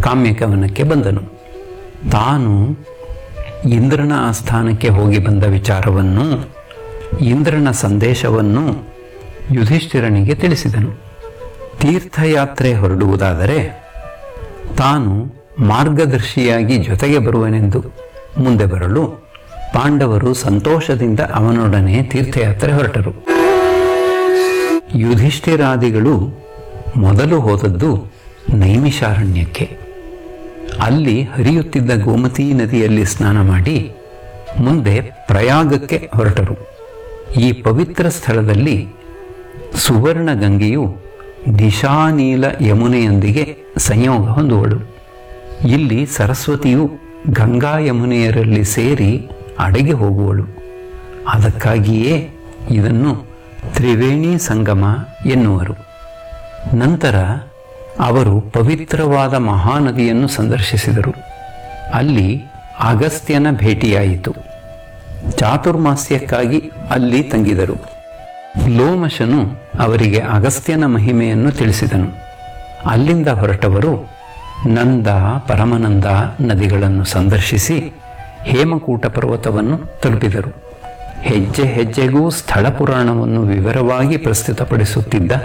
ಕಾಮ್ಯಕವನಕ್ಕೆ ಬಂದನು ತಾನು ಇಂದ್ರನ ಆಸ್ಥಾನಕ್ಕೆ ಹೋಗಿ ಬಂದ ವಿಚಾರವನ್ನು ಇಂದ್ರನ ಸಂದೇಶವನ್ನು ಯುಧಿಷ್ಠಿರನಿಗೆ ತಿಳಿಸಿದನು ತೀರ್ಥಯಾತ್ರೆ ಹೊರಡುವುದಾದರೆ ತಾನು ಮಾರ್ಗದರ್ಶಿಯಾಗಿ ಜೊತೆಗೆ ಬರುವನೆಂದು ಮುಂದೆ ಬರಲು ಪಾಂಡವರು ಸಂತೋಷದಿಂದ ಅವನೊಡನೆ ತೀರ್ಥಯಾತ್ರೆ ಹೊರಟರು ಯುಧಿಷ್ಠಿರಾದಿಗಳು ಮೊದಲು ಹೋದದ್ದು ನೈಮಿಷಾರಣ್ಯಕ್ಕೆ ಅಲ್ಲಿ ಹರಿಯುತ್ತಿದ್ದ ಗೋಮತಿ ನದಿಯಲ್ಲಿ ಸ್ನಾನ ಮಾಡಿ ಮುಂದೆ ಪ್ರಯಾಗಕ್ಕೆ ಹೊರಟರು ಈ ಪವಿತ್ರ ಸ್ಥಳದಲ್ಲಿ ಸುವರ್ಣ ಗಂಗೆಯು ನಿಶಾನೀಲ ಯಮುನೆಯೊಂದಿಗೆ ಸಂಯೋಗ ಹೊಂದುವಳು ಇಲ್ಲಿ ಸರಸ್ವತಿಯು ಗಂಗಾ ಯಮುನೆಯರಲ್ಲಿ ಸೇರಿ ಅಡಗಿ ಹೋಗುವಳು ಅದಕ್ಕಾಗಿಯೇ ಇದನ್ನು ತ್ರಿವೇಣಿ ಸಂಗಮ ಎನ್ನುವರು ನಂತರ ಅವರು ಪವಿತ್ರವಾದ ಮಹಾನದಿಯನ್ನು ಸಂದರ್ಶಿಸಿದರು ಅಲ್ಲಿ ಅಗಸ್ತ್ಯನ ಭೇಟಿಯಾಯಿತು ಚಾತುರ್ಮಾಸ್ಯಕ್ಕಾಗಿ ಅಲ್ಲಿ ತಂಗಿದರು ಲೋಮಶನು ಅವರಿಗೆ ಅಗಸ್ತ್ಯನ ಮಹಿಮೆಯನ್ನು ತಿಳಿಸಿದನು ಅಲ್ಲಿಂದ ಹೊರಟವರು ನಂದ ಪರಮನಂದ ನದಿಗಳನ್ನು ಸಂದರ್ಶಿಸಿ ಹೇಮಕೂಟ ಪರ್ವತವನ್ನು ತಲುಪಿದರು ಹೆಜ್ಜೆ ಹೆಜ್ಜೆಗೂ ಸ್ಥಳ ಪುರಾಣವನ್ನು ವಿವರವಾಗಿ ಪ್ರಸ್ತುತಪಡಿಸುತ್ತಿದ್ದ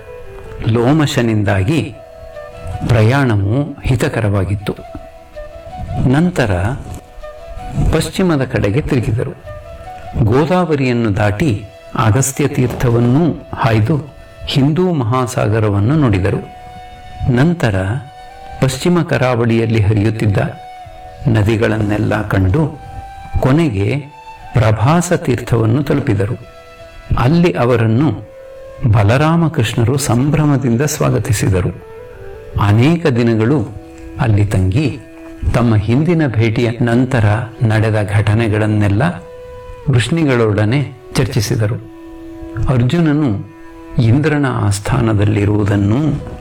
ಲೋಮಶನಿಂದಾಗಿ ಪ್ರಯಾಣವು ಹಿತಕರವಾಗಿತ್ತು ನಂತರ ಪಶ್ಚಿಮದ ಕಡೆಗೆ ತಿರುಗಿದರು ಗೋದಾವರಿಯನ್ನು ದಾಟಿ ಅಗಸ್ತ್ಯ ತೀರ್ಥವನ್ನೂ ಹಾಯ್ದು ಹಿಂದೂ ಮಹಾಸಾಗರವನ್ನು ನೋಡಿದರು ನಂತರ ಪಶ್ಚಿಮ ಕರಾವಳಿಯಲ್ಲಿ ಹರಿಯುತ್ತಿದ್ದ ನದಿಗಳನ್ನೆಲ್ಲ ಕಂಡು ಕೊನೆಗೆ ಪ್ರಭಾಸ ತೀರ್ಥವನ್ನು ತಲುಪಿದರು ಅಲ್ಲಿ ಅವರನ್ನು ಬಲರಾಮಕೃಷ್ಣರು ಸಂಭ್ರಮದಿಂದ ಸ್ವಾಗತಿಸಿದರು ಅನೇಕ ದಿನಗಳು ಅಲ್ಲಿ ತಂಗಿ ತಮ್ಮ ಹಿಂದಿನ ಭೇಟಿಯ ನಂತರ ನಡೆದ ಘಟನೆಗಳನ್ನೆಲ್ಲ ವೃಷ್ಣಿಗಳೊಡನೆ ಚರ್ಚಿಸಿದರು ಅರ್ಜುನನು ಇಂದ್ರನ ಆಸ್ಥಾನದಲ್ಲಿರುವುದನ್ನು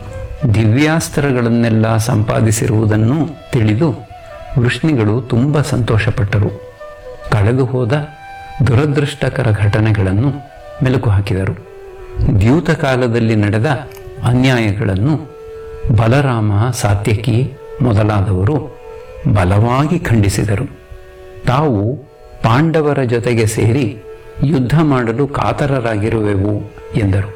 ದಿವ್ಯಾಸ್ತ್ರಗಳನ್ನೆಲ್ಲ ಸಂಪಾದಿಸಿರುವುದನ್ನು ತಿಳಿದು ವೃಷ್ಣಿಗಳು ತುಂಬ ಸಂತೋಷಪಟ್ಟರು ಕಳೆದು ಹೋದ ದುರದೃಷ್ಟಕರ ಘಟನೆಗಳನ್ನು ಮೆಲುಕು ಹಾಕಿದರು ದ್ಯೂತ ಕಾಲದಲ್ಲಿ ನಡೆದ ಅನ್ಯಾಯಗಳನ್ನು ಬಲರಾಮ ಸಾತ್ಯಕಿ ಮೊದಲಾದವರು ಬಲವಾಗಿ ಖಂಡಿಸಿದರು ತಾವು ಪಾಂಡವರ ಜೊತೆಗೆ ಸೇರಿ ಯುದ್ಧ ಮಾಡಲು ಕಾತರರಾಗಿರುವೆವು ಎಂದರು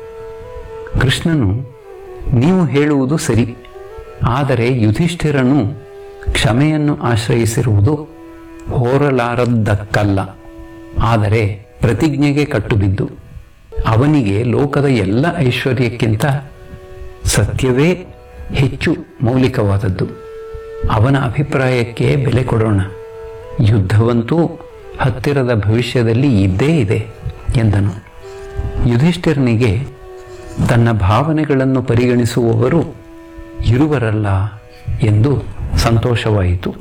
ಕೃಷ್ಣನು ನೀವು ಹೇಳುವುದು ಸರಿ ಆದರೆ ಯುಧಿಷ್ಠಿರನು ಕ್ಷಮೆಯನ್ನು ಆಶ್ರಯಿಸಿರುವುದು ಹೋರಲಾರದ್ದಕ್ಕಲ್ಲ ಆದರೆ ಪ್ರತಿಜ್ಞೆಗೆ ಕಟ್ಟುಬಿದ್ದು ಅವನಿಗೆ ಲೋಕದ ಎಲ್ಲ ಐಶ್ವರ್ಯಕ್ಕಿಂತ ಸತ್ಯವೇ ಹೆಚ್ಚು ಮೌಲಿಕವಾದದ್ದು ಅವನ ಅಭಿಪ್ರಾಯಕ್ಕೆ ಬೆಲೆ ಕೊಡೋಣ ಯುದ್ಧವಂತೂ ಹತ್ತಿರದ ಭವಿಷ್ಯದಲ್ಲಿ ಇದ್ದೇ ಇದೆ ಎಂದನು ಯುಧಿಷ್ಠಿರನಿಗೆ ತನ್ನ ಭಾವನೆಗಳನ್ನು ಪರಿಗಣಿಸುವವರು ಇರುವರಲ್ಲ ಎಂದು ಸಂತೋಷವಾಯಿತು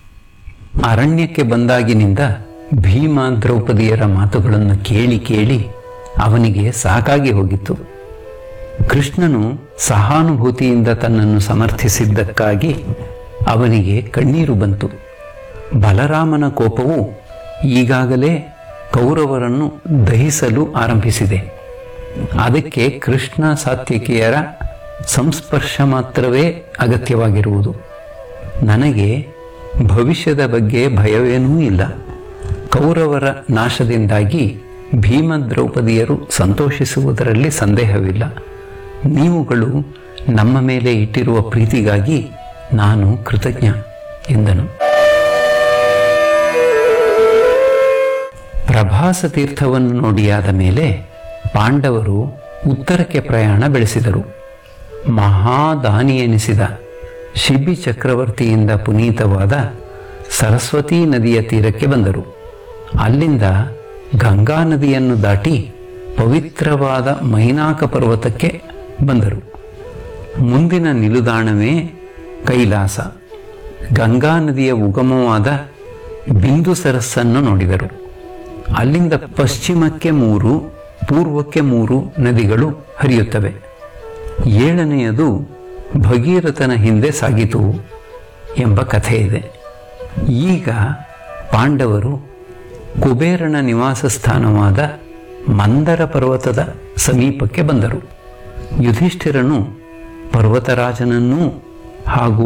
ಅರಣ್ಯಕ್ಕೆ ಬಂದಾಗಿನಿಂದ ಭೀಮ ದ್ರೌಪದಿಯರ ಮಾತುಗಳನ್ನು ಕೇಳಿ ಕೇಳಿ ಅವನಿಗೆ ಸಾಕಾಗಿ ಹೋಗಿತ್ತು ಕೃಷ್ಣನು ಸಹಾನುಭೂತಿಯಿಂದ ತನ್ನನ್ನು ಸಮರ್ಥಿಸಿದ್ದಕ್ಕಾಗಿ ಅವನಿಗೆ ಕಣ್ಣೀರು ಬಂತು ಬಲರಾಮನ ಕೋಪವು ಈಗಾಗಲೇ ಕೌರವರನ್ನು ದಹಿಸಲು ಆರಂಭಿಸಿದೆ ಅದಕ್ಕೆ ಕೃಷ್ಣ ಸಾತ್ವಿಕೆಯರ ಸಂಸ್ಪರ್ಶ ಮಾತ್ರವೇ ಅಗತ್ಯವಾಗಿರುವುದು ನನಗೆ ಭವಿಷ್ಯದ ಬಗ್ಗೆ ಭಯವೇನೂ ಇಲ್ಲ ಕೌರವರ ನಾಶದಿಂದಾಗಿ ಭೀಮ ದ್ರೌಪದಿಯರು ಸಂತೋಷಿಸುವುದರಲ್ಲಿ ಸಂದೇಹವಿಲ್ಲ ನೀವುಗಳು ನಮ್ಮ ಮೇಲೆ ಇಟ್ಟಿರುವ ಪ್ರೀತಿಗಾಗಿ ನಾನು ಕೃತಜ್ಞ ಎಂದನು ಪ್ರಭಾಸ ತೀರ್ಥವನ್ನು ನೋಡಿಯಾದ ಮೇಲೆ ಪಾಂಡವರು ಉತ್ತರಕ್ಕೆ ಪ್ರಯಾಣ ಬೆಳೆಸಿದರು ಮಹಾದಾನಿ ಎನಿಸಿದ ಶಿಬಿ ಚಕ್ರವರ್ತಿಯಿಂದ ಪುನೀತವಾದ ಸರಸ್ವತೀ ನದಿಯ ತೀರಕ್ಕೆ ಬಂದರು ಅಲ್ಲಿಂದ ಗಂಗಾ ನದಿಯನ್ನು ದಾಟಿ ಪವಿತ್ರವಾದ ಮೈನಾಕ ಪರ್ವತಕ್ಕೆ ಬಂದರು ಮುಂದಿನ ನಿಲುದಾಣವೇ ಕೈಲಾಸ ಗಂಗಾ ನದಿಯ ಉಗಮವಾದ ಬಿಂದು ಸರಸ್ಸನ್ನು ನೋಡಿದರು ಅಲ್ಲಿಂದ ಪಶ್ಚಿಮಕ್ಕೆ ಮೂರು ಪೂರ್ವಕ್ಕೆ ಮೂರು ನದಿಗಳು ಹರಿಯುತ್ತವೆ ಏಳನೆಯದು ಭಗೀರಥನ ಹಿಂದೆ ಸಾಗಿತು ಎಂಬ ಕಥೆ ಇದೆ ಈಗ ಪಾಂಡವರು ಕುಬೇರನ ನಿವಾಸ ಸ್ಥಾನವಾದ ಮಂದರ ಪರ್ವತದ ಸಮೀಪಕ್ಕೆ ಬಂದರು ಯುಧಿಷ್ಠಿರನು ಪರ್ವತರಾಜನನ್ನೂ ಹಾಗೂ